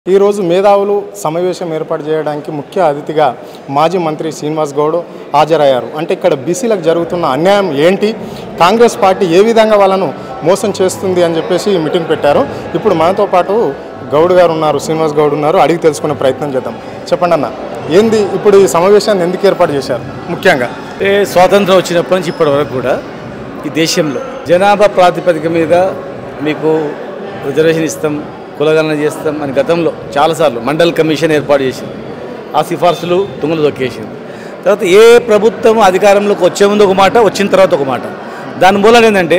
ఈరోజు మేధావులు సమావేశం ఏర్పాటు చేయడానికి ముఖ్య అతిథిగా మాజీ మంత్రి శ్రీనివాస్ గౌడ్ హాజరయ్యారు అంటే ఇక్కడ బీసీలకు జరుగుతున్న అన్యాయం ఏంటి కాంగ్రెస్ పార్టీ ఏ విధంగా వాళ్ళను మోసం చేస్తుంది అని చెప్పేసి ఈ మీటింగ్ పెట్టారు ఇప్పుడు మనతో పాటు గౌడ్ గారు ఉన్నారు శ్రీనివాస్ గౌడ్ ఉన్నారు అడిగి తెలుసుకునే ప్రయత్నం చేద్దాం చెప్పండి అన్న ఏంది ఇప్పుడు ఈ సమావేశాన్ని ఎందుకు ఏర్పాటు చేశారు ముఖ్యంగా అంటే స్వాతంత్రం వచ్చినప్పటి నుంచి ఇప్పటి వరకు కూడా ఈ దేశంలో జనాభా ప్రాతిపదిక మీద మీకు రిజర్వేషన్ ఇస్తాం కులగణన చేస్తాం అని గతంలో చాలాసార్లు మండల్ కమిషన్ ఏర్పాటు చేసింది ఆ సిఫార్సులు తుంగలు దొక్కేసింది తర్వాత ఏ ప్రభుత్వం అధికారంలోకి వచ్చే ముందు ఒక మాట వచ్చిన తర్వాత ఒక మాట దాని మూలం ఏంటంటే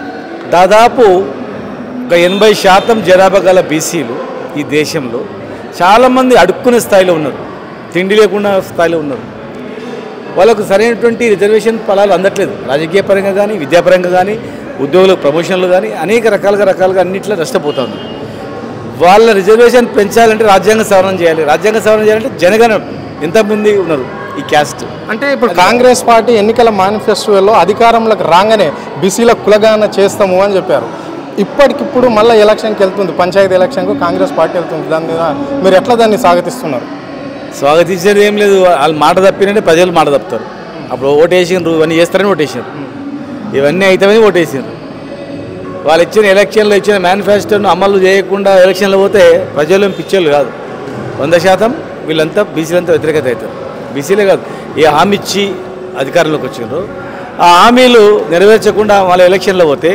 దాదాపు ఒక ఎనభై శాతం జనాభా గల బీసీలు ఈ దేశంలో చాలామంది అడుక్కునే స్థాయిలో ఉన్నారు తిండి లేకుండా స్థాయిలో uన్నారు వాళ్ళకు సరైనటువంటి రిజర్వేషన్ ఫలాలు అందట్లేదు రాజకీయ పరంగా కానీ విద్యాపరంగా కానీ ఉద్యోగులకు ప్రమోషన్లు కానీ అనేక రకాలుగా రకాలుగా అన్నింటిలో నష్టపోతా ఉన్నారు వాళ్ళ రిజర్వేషన్ పెంచాలంటే రాజ్యాంగ సవరణ చేయాలి రాజ్యాంగ సవరణ చేయాలంటే జనగణన ఎంతమంది ఉన్నారు ఈ క్యాస్ట్ అంటే ఇప్పుడు కాంగ్రెస్ పార్టీ ఎన్నికల మేనిఫెస్టోలో అధికారంలోకి రాగానే బీసీలకు కులగాన చేస్తాము అని చెప్పారు ఇప్పటికిప్పుడు మళ్ళీ ఎలక్షన్కి వెళ్తుంది పంచాయతీ ఎలక్షన్కు కాంగ్రెస్ పార్టీ వెళ్తుంది దాని మీద మీరు ఎట్లా దాన్ని స్వాగతిస్తున్నారు స్వాగతించేది ఏం లేదు వాళ్ళు మాట తప్పినంటే ప్రజలు మాట తప్పుతారు అప్పుడు ఓటేసిండ్రు ఇవన్నీ చేస్తారని ఓటేసారు ఇవన్నీ అయితేనే ఓటేసారు వాళ్ళు ఇచ్చిన ఎలక్షన్లో ఇచ్చిన మేనిఫెస్టోను అమలు చేయకుండా ఎలక్షన్లో పోతే ప్రజలు పిచ్చోళ్ళు కాదు వంద శాతం వీళ్ళంతా బీసీలంతా వ్యతిరేకత అవుతారు బీసీలే కాదు ఏ హామీ ఇచ్చి అధికారంలోకి వచ్చిండ్రు ఆ హామీలు నెరవేర్చకుండా వాళ్ళ ఎలక్షన్లో పోతే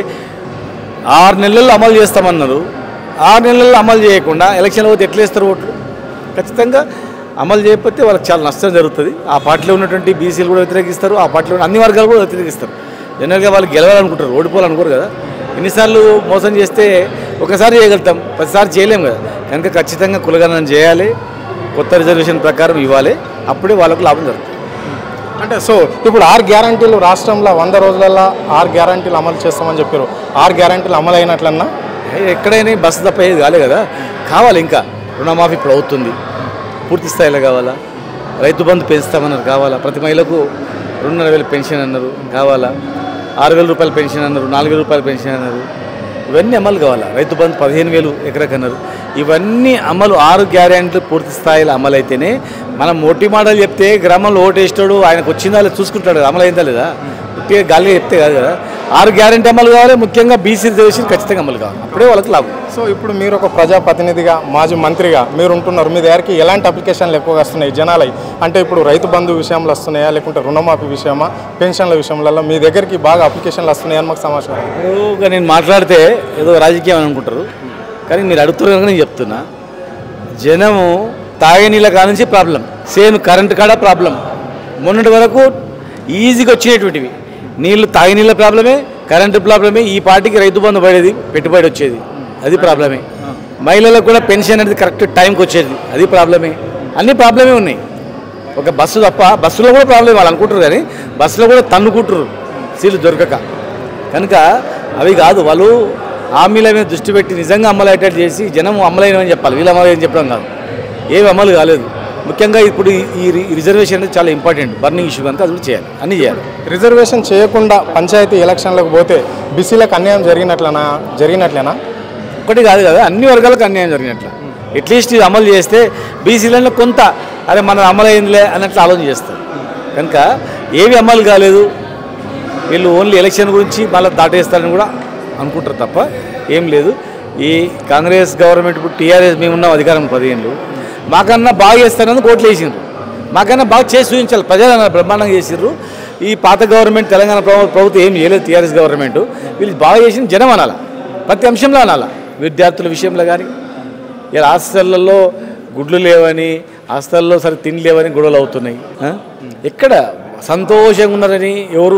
ఆరు నెలల్లో అమలు చేస్తామన్నారు ఆరు నెలల్లో అమలు చేయకుండా ఎలక్షన్లో పోతే ఎట్లా వేస్తారు ఓట్లు ఖచ్చితంగా అమలు చేయకపోతే వాళ్ళకి చాలా నష్టం జరుగుతుంది ఆ పార్టీలో ఉన్నటువంటి బీసీలు కూడా వ్యతిరేకిస్తారు ఆ పార్టీలో ఉన్న అన్ని వర్గాలు కూడా వ్యతిరేకిస్తారు జనరల్గా వాళ్ళు గెలవాలనుకుంటారు ఓడిపోవాలనుకోరు కదా ఎన్నిసార్లు మోసం చేస్తే ఒకసారి చేయగలుగుతాం పదిసారి చేయలేం కదా కనుక ఖచ్చితంగా కులగణన చేయాలి కొత్త రిజర్వేషన్ ప్రకారం ఇవ్వాలి అప్పుడే వాళ్ళకు లాభం జరుగుతుంది అంటే సో ఇప్పుడు ఆరు గ్యారంటీలు రాష్ట్రంలో వంద రోజులలో ఆరు గ్యారంటీలు అమలు చేస్తామని చెప్పారు ఆరు గ్యారంటీలు అమలు అయినట్లన్నా ఎక్కడైనా ఈ బస్సు తప్ప ఏది కాలే కదా కావాలి ఇంకా రుణమాఫీ ఇప్పుడు అవుతుంది పూర్తి స్థాయిలో కావాలా రైతు బంధు పెంచుతామన్నారు కావాలా ప్రతి మహిళకు రెండున్నర వేలు పెన్షన్ అన్నారు కావాలా ఆరు వేల రూపాయల పెన్షన్ అన్నారు నాలుగు వేల రూపాయల పెన్షన్ అన్నారు ఇవన్నీ అమలు కావాలా రైతు బంధు పదిహేను వేలు ఎకరకు అన్నారు ఇవన్నీ అమలు ఆరు గ్యారెంట్లు పూర్తి స్థాయిలో అమలు అయితేనే మనం మొట్టి మాటలు చెప్తే గ్రామంలో ఓటు వేస్తాడు ఆయనకు వచ్చిందా లేదా చూసుకుంటాడు అమలు అయిందా లేదా ఉట్టిగా గాలిగా చెప్తే కాదు కదా ఆరు గ్యారెంటీ అమలు కావాలి ముఖ్యంగా బీసీ రిజర్వేషన్ ఖచ్చితంగా అమలు కావాలి అప్పుడే వాళ్ళకి లాభం సో ఇప్పుడు మీరు ఒక ప్రజాప్రతినిధిగా మాజీ మంత్రిగా మీరు ఉంటున్నారు మీ దగ్గరికి ఎలాంటి అప్లికేషన్లు ఎక్కువగా వస్తున్నాయి జనాలై అంటే ఇప్పుడు రైతు బంధు విషయంలో వస్తున్నాయా లేకుంటే రుణమాఫీ విషయమా పెన్షన్ల విషయంలో మీ దగ్గరికి బాగా అప్లికేషన్లు వస్తున్నాయని మాకు సమాచారం ఇప్పుడు నేను మాట్లాడితే ఏదో రాజకీయం అని అనుకుంటారు కానీ మీరు అడుగుతున్నారు కనుక నేను చెప్తున్నా జనము తాగే నీళ్ళ కానుంచి ప్రాబ్లం సేమ్ కరెంట్ కాడ ప్రాబ్లం మొన్నటి వరకు ఈజీగా వచ్చేటువంటివి నీళ్ళు తాగే నీళ్ళ ప్రాబ్లమే కరెంటు ప్రాబ్లమే ఈ పార్టీకి రైతు బంధు పడేది పెట్టుబడి వచ్చేది అది ప్రాబ్లమే మహిళలకు కూడా పెన్షన్ అనేది కరెక్ట్ టైంకి వచ్చేది అది ప్రాబ్లమే అన్ని ప్రాబ్లమే ఉన్నాయి ఒక బస్సు తప్ప బస్సులో కూడా ప్రాబ్లం వాళ్ళు అనుకుంటారు కానీ బస్సులో కూడా తన్నుకుంటారు సీట్లు దొరకక కనుక అవి కాదు వాళ్ళు హామీల మీద దృష్టి పెట్టి నిజంగా అమలు అయ్యేటట్టు చేసి జనం అమలైనవని చెప్పాలి వీళ్ళు అమలు చెప్పడం కాదు ఏవి అమలు కాలేదు ముఖ్యంగా ఇప్పుడు ఈ- ఈ రి- రిజర్వేషన్ అనేది చాలా ఇంపార్టెంట్ బర్నింగ్ ఇష్యూ కనుక అది కూడా చేయాలి అన్నీ చేయాలి రిజర్వేషన్ చేయకుండా పంచాయతీ ఎలక్షన్లకు పోతే బీసీలకు అన్యాయం జరిగినట్లనా జరిగినట్లేనా ఒకటి కాదు కదా అన్ని వర్గాలకు అన్యాయం జరిగినట్ల అట్లీస్ట్ ఇది అమలు చేస్తే బీసీలలో కొంత అరే మన అమలు అయిందిలే అన్నట్లు ఆలోచన చేస్తారు కనుక ఏవి అమలు కాలేదు వీళ్ళు ఓన్లీ ఎలక్షన్ గురించి మళ్ళీ దాటేస్తారని కూడా అనుకుంటారు తప్ప ఏం లేదు ఈ కాంగ్రెస్ గవర్నమెంట్ ఇప్పుడు టీఆర్ఎస్ మేము ఉన్నాం అధికారం పదిహేనులు మాకన్నా బాగా చేస్తారని కోట్లు వేసిండ్రు మాకన్నా బాగా చేసి చూపించాలి ప్రజలు అన్నారు బ్రహ్మాండంగా చేసిండ్రు ఈ పాత గవర్నమెంట్ తెలంగాణ ప్రభు- ప్రభుత్వం ఏం చేయలేదు టీఆర్ఎస్ గవర్నమెంట్ వీళ్ళు బాగా చేసిన జనం అనాల ప్రతి అంశంలో అనాల విద్యార్థుల విషయంలో కానీ ఇలా హాస్టళ్లలో గుడ్లు లేవని హాస్టల్లో సరే తిండి లేవని గొడవలు అవుతున్నాయి ఆ? ఎక్కడ సంతోషంగా ఉన్నారని ఎవరు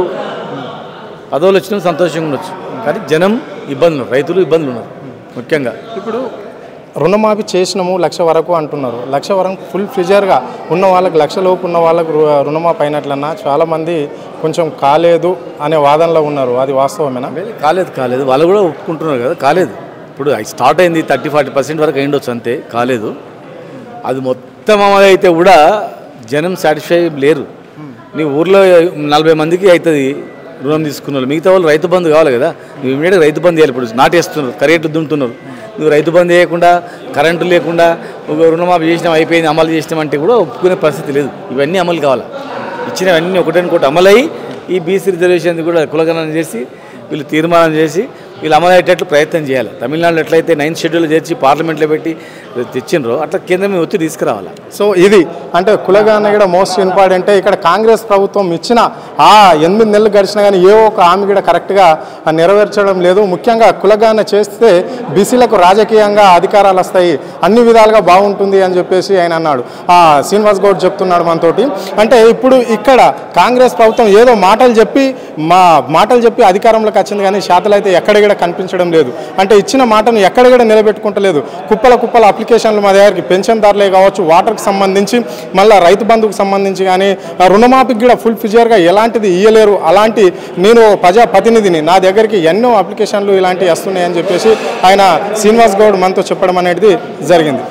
పదవులు వచ్చినా సంతోషంగా ఉండొచ్చు కానీ జనం ఇబ్బందులు రైతులు ఇబ్బందులు ఉన్నారు ముఖ్యంగా ఇప్పుడు రుణమాఫీ చేసినాము లక్ష వరకు అంటున్నారు లక్ష వరకు ఫుల్ ఫ్రిజర్గా ఉన్న వాళ్ళకి లక్ష లోపు ఉన్న వాళ్ళకు రు- రుణమాఫీ అయినట్లన్నా చాలామంది కొంచెం కాలేదు అనే వాదనలో ఉన్నారు అది వాస్తవమేనా కాలేదు కాలేదు వాళ్ళు కూడా ఒప్పుకుంటున్నారు కదా కాలేదు ఇప్పుడు అది స్టార్ట్ అయింది థర్టీ ఫార్టీ పర్సెంట్ వరకు అయిండొచ్చు అంతే కాలేదు అది మొత్తం అమలు అయితే కూడా జనం సాటిస్ఫై లేరు నీ ఊర్లో నలభై మందికి అవుతుంది రుణం తీసుకున్న వాళ్ళు మిగతా వాళ్ళు రైతు బంధు కావాలి కదా నువ్వు ఇమీడియట్గా రైతు బంధు చేయాలి ఇప్పుడు నాటేస్తున్నారు కరెంటు దుంటున్నారు నువ్వు రైతు బంధు చేయకుండా కరెంటు లేకుండా ఒక రుణమాఫీ చేసినాం అయిపోయింది అమలు చేసినామంటే కూడా ఒప్పుకునే పరిస్థితి లేదు ఇవన్నీ అమలు కావాలి ఇచ్చినవన్నీ ఒకటనుకోటి అమలయ్యి ఈ బీసీ రిజర్వేషన్ కూడా కులగణన చేసి వీళ్ళు తీర్మానం చేసి వీళ్ళు అమలు అయ్యేటట్లు ప్రయత్నం చేయాలి తమిళనాడులో ఎట్లయితే నైన్త్ షెడ్యూల్ చేర్చి పార్లమెంట్లో పెట్టి తెచ్చిండ్రో అట్లా కేంద్రం మీద ఒత్తిడి తీసుకురావాలి సో ఇది అంటే కులగాన కూడా మోస్ట్ ఇంపార్టెంట్ ఇక్కడ కాంగ్రెస్ ప్రభుత్వం ఇచ్చిన ఆ ఎనిమిది నెలలు గడిచినా కానీ ఏ ఒక్క హామీ కూడా కరెక్ట్గా నెరవేర్చడం లేదు ముఖ్యంగా కులగాన చేస్తే బీసీలకు రాజకీయంగా అధికారాలు వస్తాయి అన్ని విధాలుగా బాగుంటుంది అని చెప్పేసి ఆయన అన్నాడు ఆ, శ్రీనివాస్ గౌడ్ చెప్తున్నాడు మనతోటి అంటే ఇప్పుడు ఇక్కడ కాంగ్రెస్ ప్రభుత్వం ఏదో మాటలు చెప్పి మా మాటలు చెప్పి అధికారంలోకి వచ్చింది కానీ శాతలు అయితే ఎక్కడ కూడా కనిపించడం లేదు అంటే ఇచ్చిన మాటను ఎక్కడ కూడా నిలబెట్టుకుంటలేదు కుప్పల కుప్పల అప్లికేషన్లు మా దగ్గరికి పెన్షన్దారులే కావచ్చు వాటర్కి సంబంధించి మళ్ళీ రైతు బంధుకు సంబంధించి కానీ ఆ రుణమాఫీకి కూడా ఫుల్ ఫిజియర్గా ఎలాంటిది ఇయ్యలేరు అలాంటి నేను ప్రజా ప్రతినిధిని నా దగ్గరికి ఎన్నో అప్లికేషన్లు ఇలాంటివి వస్తున్నాయని చెప్పేసి ఆయన శ్రీనివాస్ గౌడ్ మనతో చెప్పడం అనేది జరిగింది